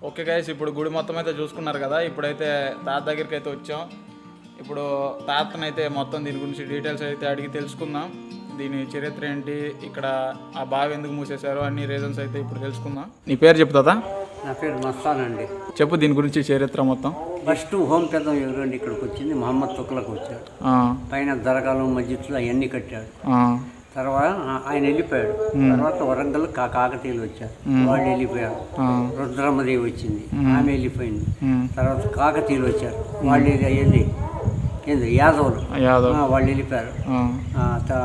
Okay guys ఇప్పుడు గుడి మొత్తం అయితే చూసుకున్నారు కదా ఇప్పుడైతే తాత దగ్గరికి అయితే వచ్చాం ఇప్పుడు తాతనైతే మొత్తం దీని గురించి డీటెయిల్స్ అయితే అడిగి తెలుసుకుందాం దీని చరిత్ర ఏంటి ఇక్కడ ఆ బావి ఎందుకు మూసేశారు అన్ని రీజన్స్ అయితే ఇప్పుడు తెలుసుకుందాం నీ పేరు చెప్తుందా నా పేరు మస్తానండి చెప్పు దీని గురించి చరిత్ర మొత్తం ఫస్ట్ హోమ్ పెద్దం ఎవరండి ఇక్కడికి వచ్చింది మహమ్మద్ తుక్లకు వచ్చాడు ఆ, పైన దరగాలు మస్జిద్లు అవన్నీ కట్టాడు ఆ, తర్వాత ఆ- ఆయన వెళ్ళిపోయాడు తర్వాత వరంగల్ కా కాకతీయులు వచ్చారు వాళ్ళు వెళ్ళిపోయారు ఆ, రుద్రమ్మదేవి వచ్చింది ఆమె వెళ్ళిపోయింది ఉమ్, తర్వాత కాకతీయులు వచ్చారు వాళ్ళు ఇది ఏంది ఏంది యాదవులు యాదవ్ ఆ, వాళ్ళు వెళ్ళిపోయారు ఆ, ఆ, త-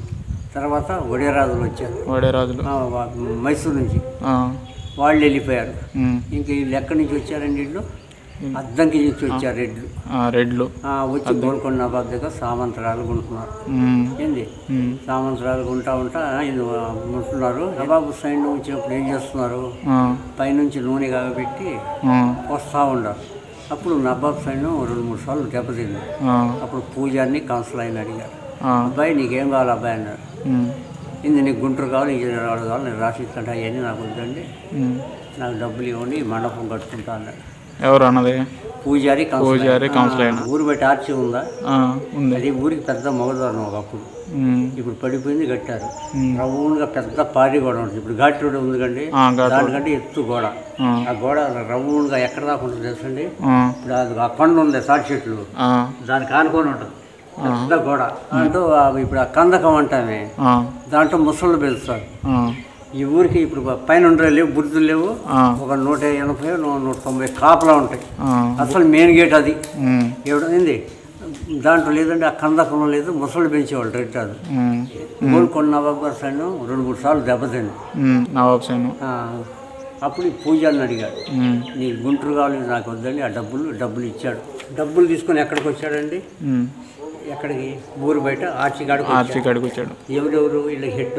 తర్వాత ఒడియరాజులు వచ్చారు వడేరాజులు ఆ, వా- మైసూర్ నుంచి ఆ, వాళ్ళు వెళ్ళిపోయారు ఉమ్, ఇంక వీళ్ళు ఎక్కడి నుంచి వచ్చారండి వీళ్ళు అద్దంకి నుంచి వచ్చారు రెడ్లు ఆ, రెడ్లు ఆ, వచ్చి గోల్కొండ నవాబ్ దగ్గర సామంతరాలు కొంటున్నారు ఉమ్, ఏంది ఉమ్, సామంతరాలు కొంటా ఉంటా ఇది ఉంటున్నారు నవాబ్ సైన్ వచ్చినప్పుడు ఏం చేస్తున్నారు ఆ, పైనుంచి నూనె కాగబెట్టి ఆ, వస్తూ ఉన్నారు అప్పుడు నవాబ్ సైన్ రెండు మూడు సార్లు దెబ్బతింది ఆ, అప్పుడు పూజారిని కౌన్సిల్ అయిన అడిగారు ఆ, అబ్బాయి నీకేం కావాలి అబ్బాయి అన్నారు ఉమ్, ఇది నీకు గుంటూరు కావాలి ఇంజనీర్ వాడు కావాలి నేను రాసి ఇస్తాను అవన్నీ నాకు వద్దండి ఉమ్. నాకు డబ్బులు ఇవ్వండి మండపం కట్టుకుంటా అన్నాడు ఎవరు అన్నది పూజారి కౌన్సిల్ పూజారి కౌన్సిల్ అయిన ఊరు బయట ఆర్చి ఉందా ఆ, ఉంది అది ఊరికి పెద్ద మగదారం ఒకప్పుడు ఉమ్, ఇప్పుడు పడిపోయింది కట్టారు ఉమ్. రౌండ్గా పెద్ద పారి గోడ ఉంటుంది ఇప్పుడు ఘాట్ రోడ్ ఉంది కండి ఆ, ఘాట్ రోడ్. దానికంటే ఎత్తు గోడ ఆ, ఆ గోడ రౌండ్గా ఎక్కడ దాకా ఉంటుంది తెలుసండి ఆ, ఇప్పుడు అది ఆ కొండ ఉంది తాటి చెట్లు ఆ, దానికి ఆనుకొని ఉంటుంది పెద్ద గోడ అంటూ ఆ ఇప్పుడు ఆ కందకం అంటామే ఆ, దాంట్లో ముసళ్ళు పెలుస్తారు ఆ, ఈ ఊరికి ఇప్పుడు పైన ఉండే లేవు బుర్దులు లేవు ఆ, ఒక నూట ఎనభై నూ- నూట తొంభై కాపలా ఉంటాయి ఆ, అసలు మెయిన్ గేట్ అది ఉమ్, ఎవడు ఏంది దాంట్లో లేదంటే ఆ కందకంలో లేదు ముసళ్ళు పెంచేవాళ్ళు రెడ్ అది ఉమ్, గోల్కొండ నవాబ్ గారు సైన్ రెండు మూడు సార్లు దెబ్బతింది ఉమ్, నవాబ్ సైన్ ఆ, అప్పుడు ఈ పూజారిని అడిగాడు ఉమ్, నీ గుంటూరు కావాలి నాకు వద్దండి ఆ డబ్బులు డబ్బులు ఇచ్చాడు డబ్బులు తీసుకొని ఎక్కడికి వచ్చాడండి ఉమ్, ఎక్కడికి ఊరు బయట ఆర్చిగాడికి ఆర్చి కాడికి వచ్చాడు ఎవరెవరు వీళ్ళ హెడ్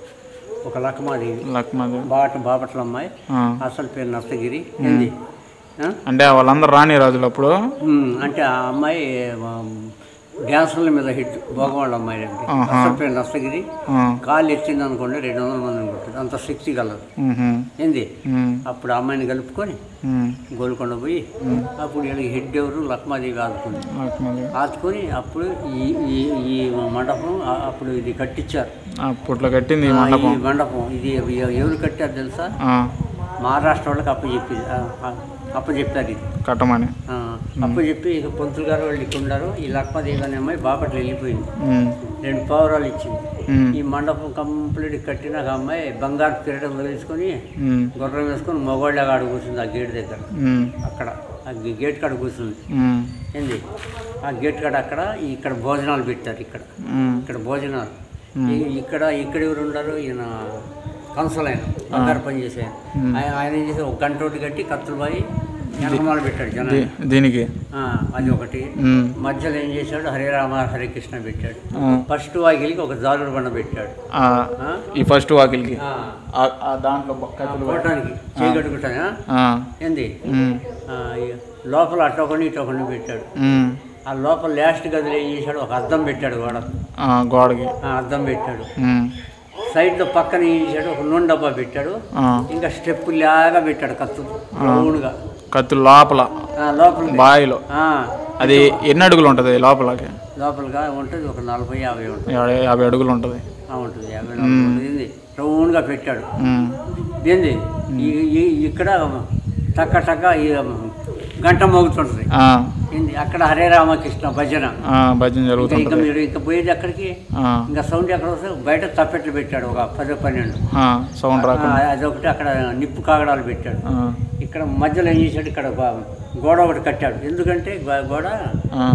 ఒక లక్మాదేవి లక్మాది బాట బాపట్ల అమ్మాయి ఆ, అసలు పేరు నర్సగిరి ఏంది ఆ? అంటే వాళ్ళందరూ రాని రాజులు అప్పుడు ఉమ్, అంటే ఆ అమ్మాయి డ్యాన్సుల మీద హిట్ భోగవాళ్ళ అమ్మాయి అండి ఆహా. అసలు పేరు నర్సగిరి ఆ, కాళ్ళు ఎత్తింది అనుకోండి రెండు వందల మందిని కొట్టింది అంత శక్తి కలదు ఉహు, ఏంది ఉమ్, అప్పుడు ఆ అమ్మాయిని కలుపుకొని ఉమ్, గోల్కొండ పోయి అప్పుడు వీళ్ళకి హెడ్ ఎవరు లక్మాదేవి ఆదుకుంది లక్మాది ఆదుకొని అప్పుడు ఈ ఈ ఈ మండపం ఆ- అప్పుడు ఇది కట్టించారు అప్పట్లో కట్టింది ఈ ఆ, మండపం ఈ మండపం ఇది ఎవ- ఎవరు కట్టారు తెలుసా ఆ, మహారాష్ట్ర వాళ్ళకి అప్పచెప్పి అప్పచెప్పారు ఇది కట్టమని ఆ, అప్పచెప్పి ఇక పొంతులు గారు వాళ్ళు ఇక్కడ ఉన్నారు ఈ లక్మాదేవి అనే అమ్మాయి బాపట్ల వెళ్ళిపోయింది ఉమ్, రెండు పావురాలు ఇచ్చింది ఉమ్, ఈ మండపం కంప్లీట్ కట్టిన ఒక అమ్మాయి బంగారు కిరీటం వదిలేసుకొని ఉమ్, గుర్రం వేసుకొని మొగోళ్ళగా ఆడ కూర్చుంది ఆ గేట్ దగ్గర ఉమ్, అక్కడ ఆ గే- గేట్ కాడ కూర్చుంది ఉమ్, ఏంది ఆ గేట్ కాడ అక్కడ ఇక్కడ భోజనాలు పెట్టారు ఇక్కడ ఉమ్, ఇక్కడ భోజనాలు ఈ- ఇక్కడ ఇక్కడ ఎవరు ఉన్నారు ఈయన కన్సల్ ఆయన బంగారు పని చేసే ఆయన. ఆయన ఆయన ఏం చేసి ఒక గంట ఒకటి కట్టి కత్తులు పోయి జనమాలు పెట్టాడు జన దీ- దీనికి అది ఒకటి ఉమ్, మధ్యలో ఏం చేశాడు హరే రామ హరే కృష్ణ పెట్టాడు ఆ, ఫస్ట్ వాకిలికి ఒక జారుడు బండ పెట్టాడు ఆ, ఆ? ఈ ఫస్ట్ వాకిల్కి ఆ, ఆ- ఆ దాంట్లో కత్తులు కొట్టడానికి చేయగట్టుకుంటాయా ఆ, ఏంది ఉమ్, ఆ, ఈ లోపల అటొకటి ఇటొకటి పెట్టాడు ఉమ్, ఆ లోపల లాస్ట్ గదిలో ఏం చేశాడు ఒక అద్దం పెట్టాడు గోడ ఆ, గోడకి ఆ అద్దం పెట్టాడు ఉమ్, సైడ్లో పక్కన ఏం చేశాడు ఒక నూనె డబ్బా పెట్టాడు ఆ, ఇంకా స్టెప్ లాగా పెట్టాడు కత్తు రౌండ్గా కత్తులు లోపల ఆ, లోపల బావిలో ఆ, అది ఎన్ని అడుగులు ఉంటుంది లోపలకి లోపలగా ఉంటుంది ఒక నలభై యాభై ఉంటుంది యాభై యాభై అడుగులు ఉంటుంది ఆ, ఉంటుంది యాభై నలభై ఉంటుంది ఏంది రౌండ్గా పెట్టాడు ఉమ్, ఏంది ఈ- ఈ- ఇక్కడ టక్క టక్క ఈ గంట మోగుతుంటుంది ఆ, ఏంది అక్కడ హరే రామకృష్ణ భజన ఆ, భజన ఇంకా ఇంకా జరుగుతుంటుంది మీరు ఇంకా పోయేది ఎక్కడికి ఆ, ఇంకా సౌండ్ ఎక్కడ వస్తే బయట తప్పెట్లు పెట్టాడు ఒక పది పన్నెండు ఆ, సౌండ్ ఆ, రాకుండా అదొకటి అక్కడ నిప్పు కాగడాలు పెట్టాడు ఆ, ఇక్కడ మధ్యలో ఏం చేశాడు ఇక్కడ గో- గోడ ఒకటి కట్టాడు ఎందుకంటే గో- గోడ ఆ,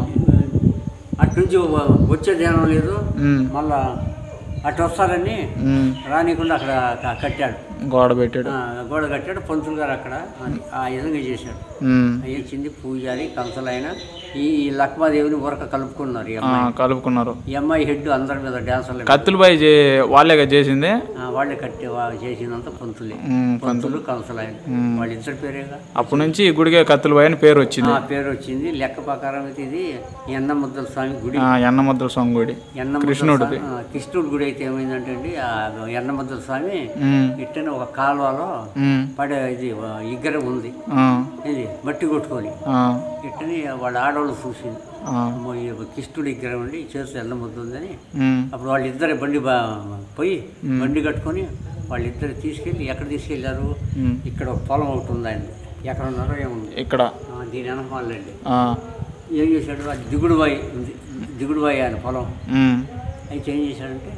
అటు నుంచి వ- వచ్చే ధ్యానం లేదు ఉమ్, మళ్ళా అటు వస్తారని ఉమ్, రానికుండా అక్కడ క- కట్టాడు గోడ పెట్టాడు ఆ, గోడ కట్టాడు పంతులు గారు అక్కడ అది ఆ విధంగా చేశాడు ఉమ్, ఇచ్చింది పూజారి కంసలైన ఈ ఈ లక్మాదేవిని ఊరక కలుపుకున్నారు ఈ ఆ, అమ్మాయి కలుపుకున్నారు ఈ అమ్మాయి హెడ్ అందరి మీద డ్యాన్సర్లు కత్తులబాయి చే వాళ్ళేగా చేసింది వాళ్ళే కట్టి వా- చేసినంత పంతులే ఉమ్, పంతులు కంసలాయన వాళ్ళిద్దరి పేరేగా అప్పటి నుంచి ఈ గుడికి కత్తులబాయి అని పేరు వచ్చింది ఆ పేరు వచ్చింది లెక్క ప్రకారం అయితే ఇది ఎన్న ముద్దల స్వామి గుడి ఆ, ఎన్నముద్ర స్వామి గుడి ఎన్న కృష్ణుడిది కృష్ణుడి గుడి అయితే ఏమైందంటే అండి ఆ ఎన్న ముద్దల స్వామి ఉమ్, ఇట్టనే ఒక కాలువలో ఉమ్, పడే ఇది ఇగ్గర ఉంది ఆ, ఇది మట్టి కొట్టుకొని ఆ, ఇట్టని వాళ్ళ ఆడవాళ్ళు చూసింది ఆ, అమ్మో, ఈ కృష్ణుడి దగ్గర ఉండి చేతిలో ఎన్న ముద్ద ఉందని ఉమ్, అప్పుడు వాళ్ళిద్దరు బండి బా పోయి బండి కట్టుకొని వాళ్ళిద్దరు తీసుకెళ్ళి ఎక్కడ తీసుకెళ్ళారు ఉమ్. ఇక్కడ ఒక పొలం ఒకటి ఉందండి ఎక్కడ ఉన్నారో ఏముంది ఇక్కడ ఆ, దీని వెనకాలండి ఆ, ఏం చేశాడు ఆ దిగుడుబాయి ఉంది దిగుడుబాయి ఆయన పొలం ఉమ్, అయితే ఏం చేశాడంటే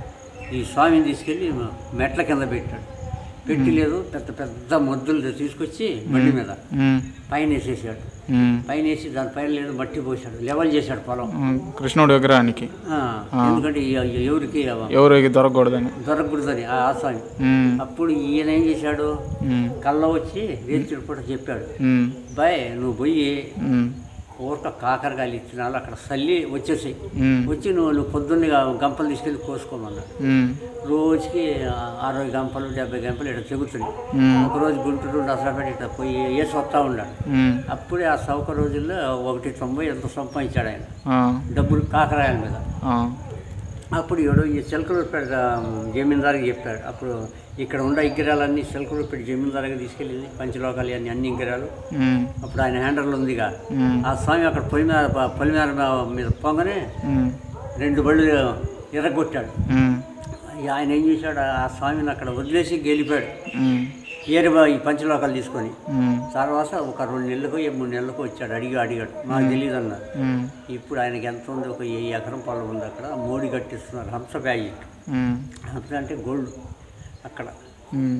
ఈ స్వామిని తీసుకెళ్ళి మెట్ల కింద పెట్టాడు పెట్టి లేదు పెద్ద పెద్ద మొద్దులు తీసుకొచ్చి బండి మీద ఉమ్, పైన వేసేసాడు ఉమ్, పైన వేసి దాని పైన లేదు మట్టి పోసాడు లెవెల్ చేశాడు పొలం ఉమ్, కృష్ణుడి విగ్రహానికి ఆ, ఎందుకంటే ఈ- ఎవరికి ఎవరికి దొరకకూడదని దొరకకూడదని ఆ స్వామి ఉమ్, అప్పుడు ఈయన ఏం చేశాడు ఉమ్, కళ్ళ వచ్చి రేతుడు పూట చెప్పాడు ఉమ్, బాయ్ నువ్వు పోయి ఉమ్, ఊరక కాకరకాయలు ఇచ్చినాలు అక్కడ చల్లి వచ్చేసాయి ఉమ్, వచ్చి నువ్వు నువ్వు పొద్దున్నే గంపలు తీసుకెళ్ళి కోసుకోమన్నాడు ఉమ్, రోజుకి అరవై గంపలు డెబ్బై గంపలు ఇక్కడ చెగుతున్నాయి ఉమ్, ఒకరోజు గుంటూరు నసరాపేట ఇట్లా పోయి వేసి వస్తూ ఉన్నాడు ఉమ్, అప్పుడే ఆ సౌక రోజుల్లో ఒకటి తొంభై ఎంత సంపాదించాడు ఆయన ఆ, డబ్బులు కాకరాయల మీద ఆ, అప్పుడు ఎవడో ఈ చిలకలూరుపేట జమీందారికి చెప్పాడు అప్పుడు ఇక్కడ ఉన్న ఇగ్గరాలన్నీ చిలకలూరుపేట జమీందారికి తీసుకెళ్ళింది పంచలోకాలు అన్ని అన్ని ఇగ్గరాలు ఉమ్, అప్పుడు ఆయన హ్యాండర్లు ఉందిగా ఉమ్, ఆ స్వామి అక్కడ పొయ్యి మీద పొలి మీద మీద పొంగనే ఉమ్, రెండు బళ్ళు ఎర్రగొట్టాడు ఉమ్, ఇక ఆయన ఏం చేశాడు ఆ స్వామిని అక్కడ వదిలేసి గెలిపాడు ఉమ్, ఏరుబా ఈ పంచలోకాలు తీసుకొని ఉమ్, తర్వాత ఒక రెండు నెలలకు ఏ మూడు నెలలకు వచ్చాడు అడిగి అడిగాడు మాకు తెలియదు అన్నారు ఉమ్, ఇప్పుడు ఆయనకి ఎంత ఉంది ఒక ఏ ఎకరం పొలం ఉంది అక్కడ మోడీ కట్టిస్తున్నారు హంస ప్యాకెట్ ఉమ్, హంస అంటే గోల్డ్ అక్కడ ఉమ్,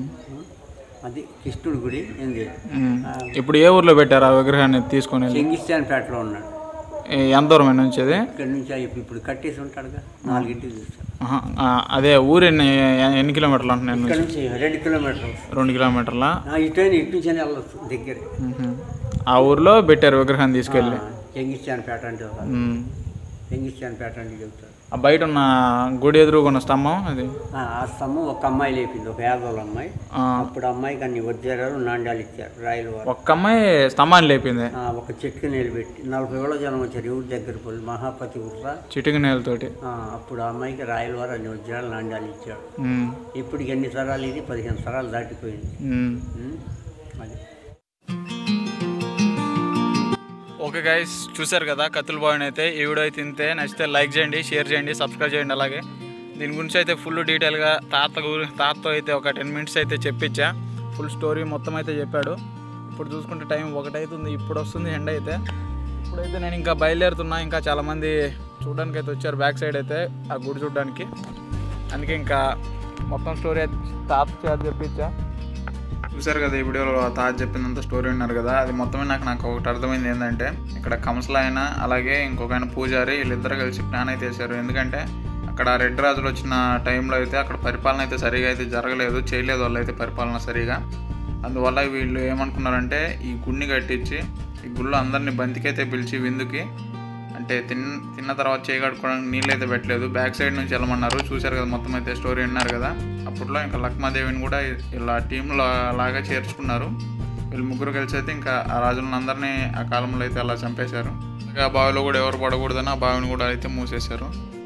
అది కృష్ణుడి గుడి ఏంది ఉమ్. ఇప్పుడు ఏ ఊర్లో పెట్టారు ఆ విగ్రహాన్ని తీసుకొని వెళ్ళి చెంగిస్తాన్పేటలో ఉన్నాడు ఏ, ఎంత దూరం నుంచి అది ఇక్కడ నుంచి ఆ ఇప్పుడు ఇప్పుడు కట్టేసి ఉంటాడుగా నాలుగింటికి చూస్తాడు ఆహా, ఆ, అదే ఊరు ఎన్ని ఎన్ని కిలోమీటర్లు అంటున్నాను ఇక్కడ నుంచి రెండు కిలోమీటర్లు రెండు కిలోమీటర్లా ఇటు ఇటు నుంచి వెళ్ళొచ్చు దగ్గరే మ్మ్. ఆ ఊర్లో పెట్టారు విగ్రహాన్ని తీసుకెళ్ళి చెంగిస్తాన్పేట అంటే ఒక మ్మ్. చెంగిస్తాన్పేట అంటే చెబుతాడు ఆ బయట ఉన్న గుడి ఎదురుగున్న స్తంభం అది ఆ ఆ స్తంభం ఒక అమ్మాయి లేపింది ఒక యాదవుల అమ్మాయి ఆ, అప్పుడు అమ్మాయికి అన్ని వజ్రాలు నాండాలు ఇచ్చారు రాయల వారు ఒక్క అమ్మాయి స్తంభాన్ని లేపింది ఆ, ఒక చెట్టు నిలబెట్టి నలభై వేల జనం వచ్చారు ఎవరి దగ్గర పోయి మహాపతి ఉట్ర చిటికి నేలతోటి అప్పుడు ఆ అమ్మాయికి రాయల వారు అన్ని వజ్రాలు నాండాలు ఇచ్చాడు మ్మ్. ఇప్పుడు ఎన్ని తరాలు ఇది పదిహేను తరాలు దాటిపోయింది మ్మ్. ఉం? అది ఓకే గైస్ చూసారు కదా కత్తుల బావిని అయితే ఈ వీడియో అయితే ఇంతే నచ్చితే లైక్ చేయండి షేర్ చేయండి సబ్స్క్రైబ్ చేయండి అలాగే దీని గురించి అయితే ఫుల్ డీటెయిల్గా తాత గురి తాతతో అయితే ఒక టెన్ మినిట్స్ అయితే చెప్పించా ఫుల్ స్టోరీ మొత్తం అయితే చెప్పాడు ఇప్పుడు చూసుకుంటే టైం ఒకటైతుంది ఇప్పుడు వస్తుంది ఎండ అయితే ఇప్పుడైతే నేను ఇంకా బయలుదేరుతున్నా ఇంకా చాలామంది చూడడానికి అయితే వచ్చారు బ్యాక్ సైడ్ అయితే ఆ గుడి చూడడానికి అందుకే ఇంకా మొత్తం స్టోరీ అయితే తాత చేత చెప్పించా చూసారు కదా ఈ వీడియోలో తాజ్ చెప్పినంత స్టోరీ ఉన్నారు కదా అది మొత్తమే నాకు నాకు ఒకటి అర్థమైంది ఏంటంటే ఇక్కడ కంసల ఆయన అలాగే ఇంకొక ఆయన పూజారి వీళ్ళిద్దరు కలిసి ప్లాన్ అయితే వేశారు ఎందుకంటే అక్కడ రెడ్ రాజులు వచ్చిన టైంలో అయితే అక్కడ పరిపాలన అయితే సరిగా అయితే జరగలేదు చేయలేదు వాళ్ళు అయితే పరిపాలన సరిగా అందువల్ల వీళ్ళు ఏమనుకున్నారంటే ఈ గుడిని కట్టించి ఈ గుళ్ళో అందరినీ బంతికైతే పిలిచి విందుకి అంటే తిన్ తిన్న తర్వాత చేయగడుకోవడానికి నీళ్ళు అయితే పెట్టలేదు బ్యాక్ సైడ్ నుంచి వెళ్ళమన్నారు చూశారు కదా మొత్తం అయితే స్టోరీ విన్నారు కదా అప్పట్లో ఇంకా లక్మాదేవిని కూడా ఇలా టీంలో లాగా చేర్చుకున్నారు వీళ్ళు ముగ్గురు కలిసి అయితే ఇంకా ఆ రాజులను అందరినీ ఆ కాలంలో అయితే అలా చంపేశారు ఇంకా ఆ బావిలో కూడా ఎవరు పడకూడదని ఆ బావిని కూడా అయితే మూసేశారు